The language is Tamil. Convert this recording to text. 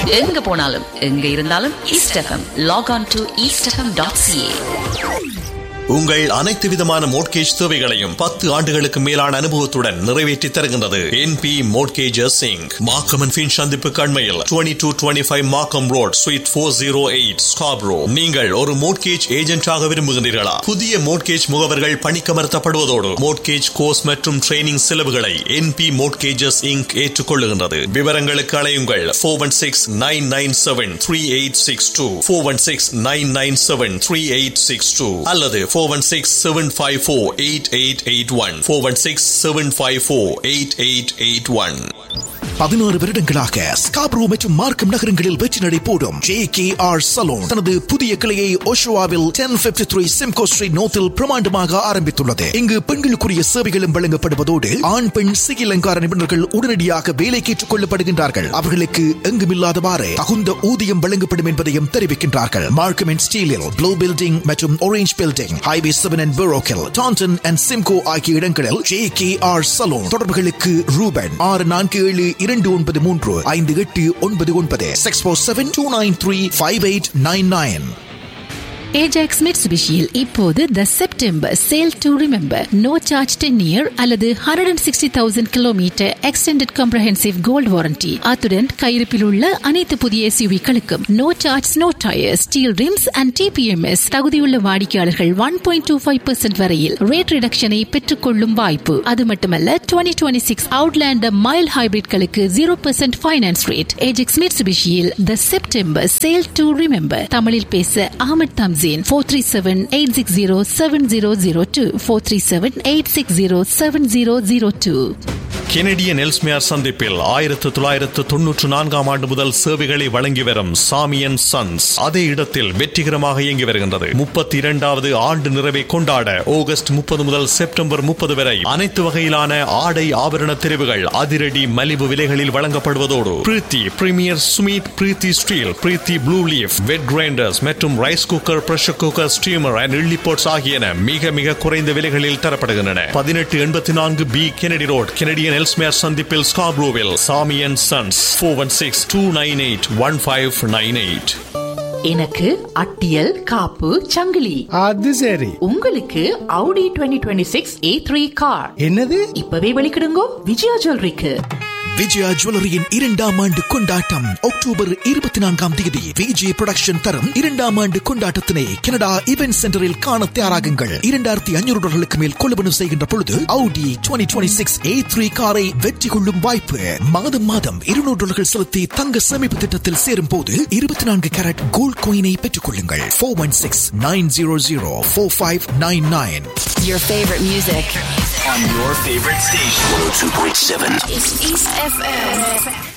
எங்க போனாலும் எங்க இருந்தாலும் East FM log on to East FM dot CA உங்கள் அனைத்து விதமான மோட்கேஜ் தேவைகளையும் பத்து ஆண்டுகளுக்கு மேலான அனுபவத்துடன் நிறைவேற்றி தருகின்றது என்பி மோட்கேஜஸ் சிங் மாக்கம் அண்ட் ஃபின் சந்திப்பு கண்மையில் twenty two twenty five Markham road suite four zero eight Scarborough நீங்கள் ஒரு மோட்கேஜ் ஏஜென்டாக விரும்புகின்றீர்களா புதிய மோட்கேஜ் முகவர்கள் பணிக்கமர்த்தப்படுவதோடு மோட்கேஜ் கோர்ஸ் மற்றும் ட்ரைனிங் செலவுகளை என்பி மோட்கேஜஸ் இங்க் ஏற்றுக்கொள்ளுகின்றது விவரங்களுக்கு அலையுங்கள் four one six nine nine seven three eight six two four one six nine nine seven three eight six two அல்லது four one six seven five four eight eight eight one four one six seven five four eight eight eight one பதினாறு வருடங்களாக ஸ்காப்ரோ மற்றும் மார்க்கம் நகரங்களில் வெற்றி நடை போடும் ஜே கே ஆர் சலூன் தனது புதிய கிளையை ஓஷோவாவில் ten fifty three Simcoe street நோத்தில் பிரமாண்டமாக ஆரம்பித்துள்ளது இங்கு பெண்களுக்குரிய சேவைகளும் வழங்கப்படுவதோடு ஆண் பெண் சிகில் அலங்கார நிபுணர்கள் உடனடியாக வேலைக்கு ஏற்றுக் கொள்ளப்படுகின்றார்கள் அவர்களுக்கு எங்குமில்லாதவாறு தகுந்த ஊதியம் வழங்கப்படும் என்பதையும் தெரிவிக்கின்றார்கள் மார்க்கம் அண்ட் ஸ்டீலில் ப்ளூ பில்டிங் மற்றும் orange building highway seven and பெரோக்கில் டான்டன் அண்ட் சிம்கோ ஆகிய இடங்களில் ஜே கே ஆர் சலூன் தொடர்புகளுக்கு ரூபன் ஆறு நான்கு ஏழு இரண்டு ஒன்பது மூன்று ஐந்து எட்டு ஒன்பது ஒன்பது six four seven two nine three five eight nine nine Ajax மிட்சுபிஷியில் இப்போது the September sale to remember no charge ten year அல்லது hundred and sixty thousand kilometre extended comprehensive gold warranty அத்துடன் கையிருப்பில் உள்ள அனைத்து புதிய எஸ்யூவிகளுக்கும் no charge no tyre steel rims and TPMS தகுதியுள்ள வாடிக்கையாளர்கள் one point two five percent வரையில் ரேட் ரிடக்ஷனை பெற்றுக்கொள்ளும் வாய்ப்பு அது மட்டுமல்ல டுவெண்ட்டி டுவெண்ட்டி சிக்ஸ் அவுட்லேண்டர் மைல் ஹைபிரிட்களுக்கு zero percent finance rate Ajax மிட்சுபிஷியில் the September sale to remember தமிழில் பேச அகமது தம்சி Zain 437-860-7002 437-860-7002 கெனடியன் எல்ஸ்மியார் சந்திப்பில் ஆயிரத்து தொள்ளாயிரத்து தொன்னூற்று நான்காம் ஆண்டு முதல் சேவைகளை வழங்கி வரும் சாமியன் சன்ஸ் அதே இடத்தில் வெற்றிகரமாக இயங்கி வருகின்றது முப்பத்தி இரண்டாவது ஆண்டு நிறைவை கொண்டாட ஆகஸ்ட் முப்பது முதல் செப்டம்பர் முப்பது வரை அனைத்து வகையிலான ஆடை ஆபரண தெரிவுகள் அதிரடி மலிவு விலைகளில் வழங்கப்படுவதோடு Preethi Premier Sumeet Preethi steel Preethi blue leaf wet grinders மற்றும் rice cooker pressure cooker steamer and இல்லிபோர்ட்ஸ் ஆகியன மிக மிக குறைந்த விலைகளில் தரப்படுகின்றன பதினெட்டு எண்பத்தி நான்கு B Kennedy road Kennedy and Ellesmere சந்திப்பில் ஸ்காப்ரோவில் Sami and sons four one six two nine eight one five nine eight எனக்கு அட்டியல் காப்பு சங்கிலி அது சரி உங்களுக்கு Audi 2026 A3 கார் என்னது இப்பவே வெளிக்கிடுங்கோ விஜயா ஜுவல்லரிக்கு விஜயா ஜுவல்லரியின் இரண்டாம் ஆண்டு கொண்டாட்டம் அக்டோபர் இருபத்தி நான்காம் தேதி விஜய் புரொடக்ஷன் தரும் இரண்டாம் ஆண்டு கொண்டாட்டத்தினை கனடா இவென்ட் சென்டரில் காண தயாராகுங்கள் இரண்டாயிரத்தி ஐநூறு டாலர்களுக்கு மேல் கொள்வனவு செய்கின்ற பொழுது Audi twenty twenty six A three காரை வெற்றி கொள்ளும் வாய்ப்பு மாதம் மாதம் இருநூறு டாலர்கள் செலுத்தி தங்க சேமிப்பு திட்டத்தில் சேரும் போது இருபத்தி நான்கு கேரட் கோல்ட் கோயினை பெற்றுக் கொள்ளுங்கள் four one six nine zero zero four five nine nine Your favorite music. on your favorite station. 102.7 It's East FM.